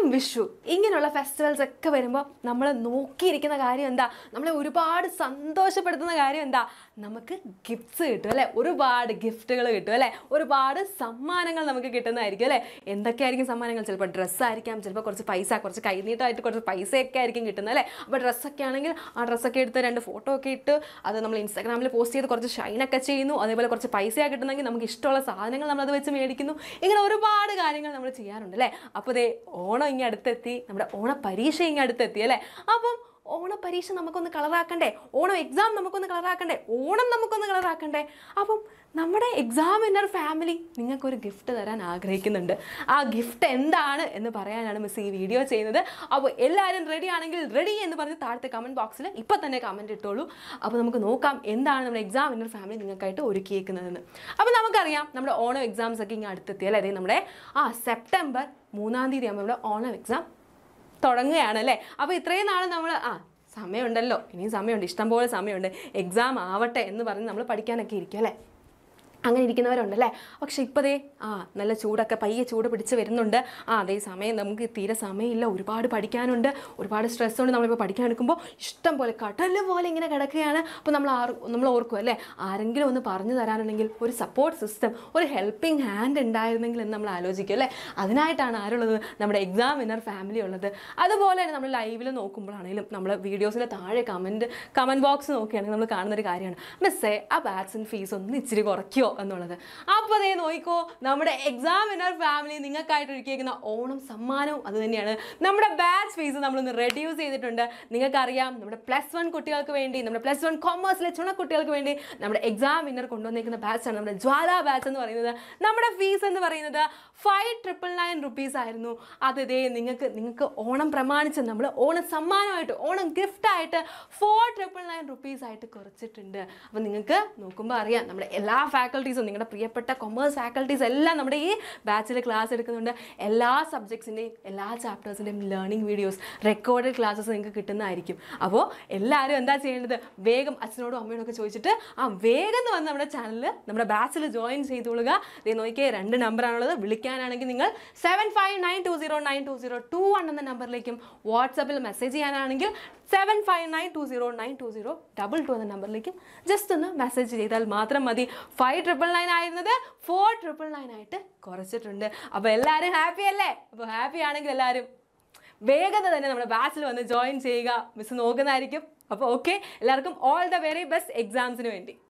വിഷു ഇങ്ങനെയുള്ള ഫെസ്റ്റിവൽസ് ഒക്കെ വരുമ്പോൾ നമ്മൾ നോക്കിയിരിക്കുന്ന കാര്യം എന്താ നമ്മളെ ഒരുപാട് സന്തോഷപ്പെടുത്തുന്ന കാര്യം എന്താ നമുക്ക് ഗിഫ്റ്റ്സ് കിട്ടും അല്ലേ ഒരുപാട് ഗിഫ്റ്റുകൾ കിട്ടും അല്ലേ ഒരുപാട് സമ്മാനങ്ങൾ നമുക്ക് കിട്ടുന്നതായിരിക്കും അല്ലേ എന്തൊക്കെയായിരിക്കും സമ്മാനങ്ങൾ ചിലപ്പോൾ ഡ്രസ്സായിരിക്കാം ചിലപ്പോൾ കുറച്ച് പൈസ കുറച്ച് കൈനീട്ടമായിട്ട് കുറച്ച് പൈസയൊക്കെ ആയിരിക്കും കിട്ടുന്നത് അല്ലേ അപ്പോൾ ഡ്രസ്സൊക്കെ ആണെങ്കിൽ ആ ഡ്രസ്സൊക്കെ എടുത്ത് രണ്ട് ഫോട്ടോ ഒക്കെ ഇട്ട് അത് നമ്മൾ ഇൻസ്റ്റാഗ്രാമിൽ പോസ്റ്റ് ചെയ്ത് കുറച്ച് ഷൈനൊക്കെ ചെയ്യുന്നു അതേപോലെ കുറച്ച് പൈസയാണ് കിട്ടുന്നെങ്കിൽ നമുക്ക് ഇഷ്ടമുള്ള സാധനങ്ങൾ നമ്മളത് വെച്ച് മേടിക്കുന്നു ഇങ്ങനെ ഒരുപാട് കാര്യങ്ങൾ നമ്മൾ ചെയ്യാറുണ്ട് അല്ലേ അപ്പോൾ ദേ ഓണം ഇങ്ങനെ അടുത്തെത്തി നമ്മുടെ ഓണ പരീക്ഷ ഇങ്ങനെ അടുത്തെത്തി അല്ലേ അപ്പം ഓണ പരീക്ഷ നമുക്കൊന്ന് കളറാക്കണ്ടേ ഓണം എക്സാം നമുക്കൊന്ന് കളറാക്കണ്ടേ ഓണം നമുക്കൊന്ന് കളറാക്കണ്ടേ അപ്പം നമ്മുടെ എക്സാമിനർ ഫാമിലി നിങ്ങൾക്കൊരു ഗിഫ്റ്റ് തരാൻ ആഗ്രഹിക്കുന്നുണ്ട് ആ ഗിഫ്റ്റ് എന്താണ് എന്ന് പറയാനാണ് മിസ് ഈ വീഡിയോ ചെയ്യുന്നത് അപ്പോൾ എല്ലാവരും റെഡി ആണെങ്കിൽ റെഡി എന്ന് പറഞ്ഞ് താഴത്തെ കമൻറ്റ് ബോക്സിൽ ഇപ്പോൾ തന്നെ കമൻറ്റ് ഇട്ടോളൂ അപ്പോൾ നമുക്ക് നോക്കാം എന്താണ് നമ്മുടെ എക്സാമിനർ ഫാമിലി നിങ്ങൾക്കായിട്ട് ഒരുക്കിയേക്കുന്നതെന്ന് അപ്പോൾ നമുക്കറിയാം നമ്മുടെ ഓണം എക്സാംസ് ഒക്കെ ഇങ്ങനെ അടുത്തെത്തി അല്ലേ അതായത് നമ്മുടെ ആ സെപ്റ്റംബർ മൂന്നാം തീയതി ആകുമ്പോൾ നമ്മുടെ ഓണം എക്സാം തുടങ്ങുകയാണ് അല്ലേ അപ്പോൾ ഇത്രയും നാൾ നമ്മൾ ആ സമയമുണ്ടല്ലോ ഇനിയും സമയമുണ്ട് ഇഷ്ടംപോലെ സമയമുണ്ട് എക്സാം ആവട്ടെ എന്ന് പറഞ്ഞ് നമ്മൾ പഠിക്കാനൊക്കെ ഇരിക്കും അല്ലേ അങ്ങനെ ഇരിക്കുന്നവരുണ്ടല്ലേ പക്ഷെ ഇപ്പോഴേ ആ നല്ല ചൂടൊക്കെ പയ്യെ ചൂട് പിടിച്ച് വരുന്നുണ്ട് ആ അതേ സമയം നമുക്ക് തീരെ സമയമില്ല ഒരുപാട് പഠിക്കാനുണ്ട് ഒരുപാട് സ്ട്രെസ് ഉണ്ട് നമ്മളിപ്പോൾ പഠിക്കാൻ എടുക്കുമ്പോൾ ഇഷ്ടം പോലെ കടൽ പോലെ ഇങ്ങനെ കിടക്കുകയാണ് അപ്പോൾ നമ്മൾ ആർ നമ്മൾ ഓർക്കും അല്ലേ ആരെങ്കിലും ഒന്ന് പറഞ്ഞു തരാനുണ്ടെങ്കിൽ ഒരു സപ്പോർട്ട് സിസ്റ്റം ഒരു ഹെൽപ്പിംഗ് ഹാൻഡ് ഉണ്ടായിരുന്നെങ്കിൽ എന്ന് നമ്മൾ ആലോചിക്കും അല്ലേ അതിനായിട്ടാണ് ആരുള്ളത് നമ്മുടെ എക്സാം വിന്നർ ഫാമിലി ഉള്ളത് അതുപോലെ തന്നെ നമ്മൾ ലൈവിൽ നോക്കുമ്പോഴാണെങ്കിലും നമ്മൾ വീഡിയോസിൻ്റെ താഴെ കമൻറ്റ് കമൻറ്റ് ബോക്സ് നോക്കുകയാണെങ്കിൽ നമ്മൾ കാണുന്ന ഒരു കാര്യമാണ് മിസ്സേ ആ ബാറ്റ്സിൻ ഫീസ് ഒന്ന് ഇച്ചിരി കുറയ്ക്കുമോ എന്നുള്ളത് അപ്പോൾ അതേ നോക്കിക്കോ നമ്മുടെ എക്സാം വിന്നർ ഫാമിലി നിങ്ങൾക്കായിട്ട് ഒരുക്കിയിരിക്കുന്ന ഓണം സമ്മാനവും അത് തന്നെയാണ് നമ്മുടെ ബാച്ച് ഫീസ് നമ്മളൊന്ന് റെഡ്യൂസ് ചെയ്തിട്ടുണ്ട് നിങ്ങൾക്കറിയാം നമ്മുടെ പ്ലസ് വൺ കുട്ടികൾക്ക് വേണ്ടി നമ്മുടെ പ്ലസ് വൺ കോമേഴ്സിലെ ചുണ കുട്ടികൾക്ക് വേണ്ടി നമ്മുടെ എക്സാം വിന്നർ കൊണ്ടുവന്നിരിക്കുന്ന ബാച്ചാണ് നമ്മുടെ ജ്വാല ബാച്ച് എന്ന് പറയുന്നത് നമ്മുടെ ഫീസ് എന്ന് പറയുന്നത് ഫൈവ് ട്രിപ്പിൾ നയൻ റുപ്പീസ് ആയിരുന്നു അത് ഇതേ നിങ്ങൾക്ക് നിങ്ങൾക്ക് ഓണം പ്രമാണിച്ച് നമ്മൾ ഓണം സമ്മാനമായിട്ട് ഓണം ഗിഫ്റ്റായിട്ട് ഫോർ ട്രിപ്പിൾ നയൻ റുപ്പീസ് ആയിട്ട് കുറച്ചിട്ടുണ്ട് അപ്പോൾ നിങ്ങൾക്ക് നോക്കുമ്പോൾ അറിയാം നമ്മുടെ എല്ലാ ഫാക്കൽറ്റീസും നിങ്ങളുടെ പ്രിയപ്പെട്ട കൊമേഴ്സ് ഫാക്കൽറ്റീസ് എല്ലാം നമ്മുടെ ഈ ബാച്ചിൽ ക്ലാസ് എടുക്കുന്നുണ്ട് എല്ലാ സബ്ജക്ട്സിൻ്റെയും എല്ലാ ചാപ്റ്റേഴ്സിൻ്റെയും ലേണിംഗ് വീഡിയോസ് റെക്കോർഡഡ് ക്ലാസ്സസ് നിങ്ങൾക്ക് കിട്ടുന്നതായിരിക്കും അപ്പോൾ എല്ലാവരും എന്താ ചെയ്യേണ്ടത് വേഗം അച്ഛനോടും അമ്മയോടും ഒക്കെ ചോദിച്ചിട്ട് ആ വേഗം എന്ന് വന്ന് നമ്മുടെ ചാനലിൽ നമ്മുടെ ബാച്ചിൽ ജോയിൻ ചെയ്തോളുക ദേ നോക്കിയേ രണ്ട് നമ്പറാണുള്ളത് വിളിക്കാനാണെങ്കിൽ നിങ്ങൾ seven five nine two zero nine two zero two one എന്ന നമ്പറിലേക്കും വാട്സാപ്പിൽ മെസ്സേജ് ചെയ്യാനാണെങ്കിൽ seven five nine two zero nine two zero double two എന്ന നമ്പറിലേക്കും ജസ്റ്റ് ഒന്ന് മെസ്സേജ് ചെയ്താൽ മാത്രം മതി ഫൈവ് ട്രിപ്പിൾ നയൻ ആയിരുന്നത് ഫോർ ട്രിപ്പിൾ നയൻ ആയിട്ട് കുറച്ചിട്ടുണ്ട് അപ്പോൾ എല്ലാവരും ഹാപ്പി അല്ലേ അപ്പോൾ ഹാപ്പി ആണെങ്കിൽ എല്ലാവരും വേഗത തന്നെ നമ്മുടെ ബാച്ചിൽ വന്ന് ജോയിൻ ചെയ്യുക മിസ് നോക്കുന്നതായിരിക്കും അപ്പോൾ ഓക്കെ എല്ലാവർക്കും ഓൾ ദ വെരി ബെസ്റ്റ് എക്സാംസിന് വേണ്ടി